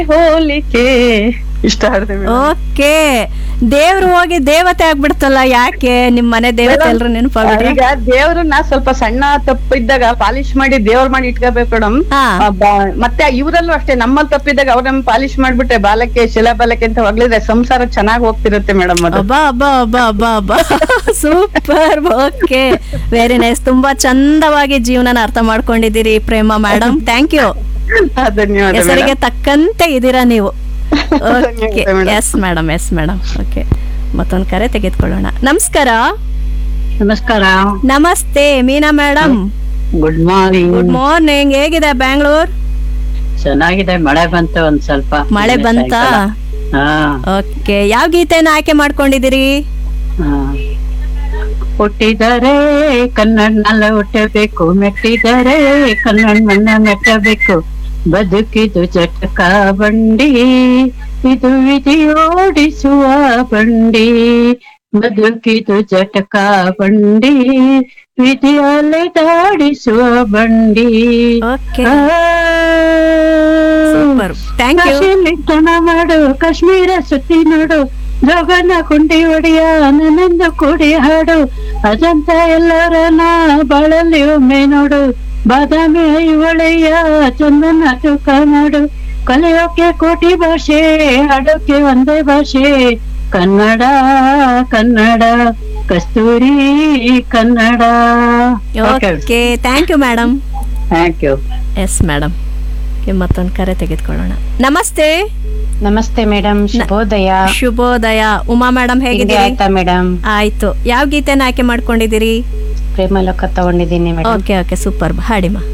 ಹೋಲಿಕೆ ಇಷ್ಟ ಹಾಡ್ದೆ madam okay ದೇವ್ರು ಹೋಗಿ ದೇವತೆ ಆಗ್ಬಿಡ್ತಲ್ಲ ಯಾಕೆ ನಿಮ್ ಮನೆ ದೇವತೆ ಎಲ್ರು ನೆನಪಾಗ್ಬಿಟ್ರೆ ಈಗ ದೇವ್ರನ್ನ ಸ್ವಲ್ಪ ಸಣ್ಣ ತಪ್ಪಿದ್ದಾಗ ಪಾಲಿಶ್ ಮಾಡಿ ದೇವ್ರ ಮಾಡಿ ಇಟ್ಕೋಬೇಕು ಮೇಡಮ್ ಹಾ ಮತ್ತೆ ಇವರಲ್ಲೂ ಅಷ್ಟೇ ನಮ್ಮಲ್ಲಿ ತಪ್ಪಿದ್ದಾಗ ಅವ್ರನ್ನ ಪಾಲಿಶ್ ಮಾಡ್ಬಿಟ್ರೆ ಬಾಲಕ್ಕೆ ಶಿಲಾಬಾಲಕ್ಕೆ ಅಂತ ಹೊಗಳಿದ್ರೆ ಸಂಸಾರ ಚೆನ್ನಾಗಿ ಹೋಗ್ತಿರುತ್ತೆ ಮೇಡಮ್ ಅದು ಅಬ್ಬಾ ಅಬ್ಬಾ ಅಬ್ಬಾ ಅಬ್ಬಾ ಅಬ್ಬಾ ಸೂಪರ್ ಓಕೆ ವೆರಿ ನೈಸ್ ತುಂಬಾ ಚಂದವಾಗಿ ಜೀವನನ ಅರ್ಥ ಮಾಡ್ಕೊಂಡಿದ್ದೀರಿ ಪ್ರೇಮ ಮೇಡಮ್ ಥ್ಯಾಂಕ್ ಯು ಹಾ, ಧನ್ಯವಾದ ಹೆಸರಿಗೆ ತಕ್ಕಂತೆ ಇದೀರಾ ನೀವು ಓಕೆ ಧನ್ಯವಾದ madam. Yes madam yes madam okay ಮತ್ತೊಂದು ಕರೆ ತೆಗೆದುಕೊಳ್ಳೋಣ ನಮಸ್ಕಾರ ನಮಸ್ಕಾರ ನಮಸ್ತೆ Meena madam good morning good morning ಹೇಗಿದೆ ಬ್ಯಾಂಗ್ಳೂರ್ ಚೆನ್ನಾಗಿದೆ ಮಳೆ ಬಂತು ಒಂದ್ ಸ್ವಲ್ಪ ಮಳೆ ನಿನ್ನೆ ಬಂತಾ ಸಾಯಂಕಾಲ. ಹಾ ಓಕೆ ಯಾವ ಗೀತೆನ ಆಯ್ಕೆ ಮಾಡ್ಕೊಂಡಿದ್ದೀರಿ ಹಾ. ಹುಟ್ಟಿದರೆ ಕನ್ನಡನಲ್ಲ ಹುಟ್ಟಬೇಕು ಮೆಟ್ಟಿದರೆ ಕನ್ನಡ ಮಣ್ಣ ಮೆಟ್ಟಬೇಕು ಬದುಕಿದು ಜಟಕ ಬಂಡಿ ಇದು ವಿಧಿ ಓಡಿಸುವ ಬಂಡಿ ಬದುಕಿದು ಜಟಕ ಬಂಡಿ ವಿಧಿ ಅಲೆದಾಡಿಸುವ ಬಂಡಿ ಓಕೆ ಆ. ಸೂಪರ್ ಥ್ಯಾಂಕ್ ಯು ಕಾಶಿಯಲ್ಲಿ ಜನ ಮಾಡು ಕಾಶ್ಮೀರ ಸುತ್ತಿ ನೋಡು ಜೋಗನ ಕುಂಡಿ ಒಡೆಯ ನನ್ನಿಂದ ಕೂಡಿ ಹಾಡು ಅಜಂತ ಎಲ್ಲರನ ಬಾಳಲ್ಲಿ ಒಮ್ಮೆ ನೋಡು ಬಾದಾಮಿ ಐಹೊಳೆಯ ಚಂದನ ತೂಕ ಮಾಡು ಕಲಿಯೋಕೆ ಕೋಟಿ ಭಾಷೆ ಹಾಡೋಕೆ ಒಂದೇ ಭಾಷೆ ಕನ್ನಡ ಕನ್ನಡ ಕಸ್ತೂರಿ Kannada okay thank you madam thank you yes madam ಮತ್ತೊಂದು ಕರೆ ತೆಗೆದುಕೊಳ್ಳೋಣ ನಮಸ್ತೆ ನಮಸ್ತೆ ಮೇಡಮ್ ಶುಭೋದಯ ಶುಭೋದಯ ಉಮಾ ಮೇಡಮ್ ತಿಂಡಿ ಹೇಗಿದ್ದೀರಿ ಆಯ್ತಾ ಮೇಡಮ್ ಆಯ್ತು ಯಾವ ಗೀತೆನ ಆಯ್ಕೆ ಮಾಡ್ಕೊಂಡಿದ್ದೀರಿ ಪ್ರೇಮ ಲೋಕ ತಗೊಂಡಿದ್ದೀನಿ ಮೇಡಮ್ ಓಕೆ ಓಕೆ ಸೂಪರ್ ಹಾಡಿಮಾ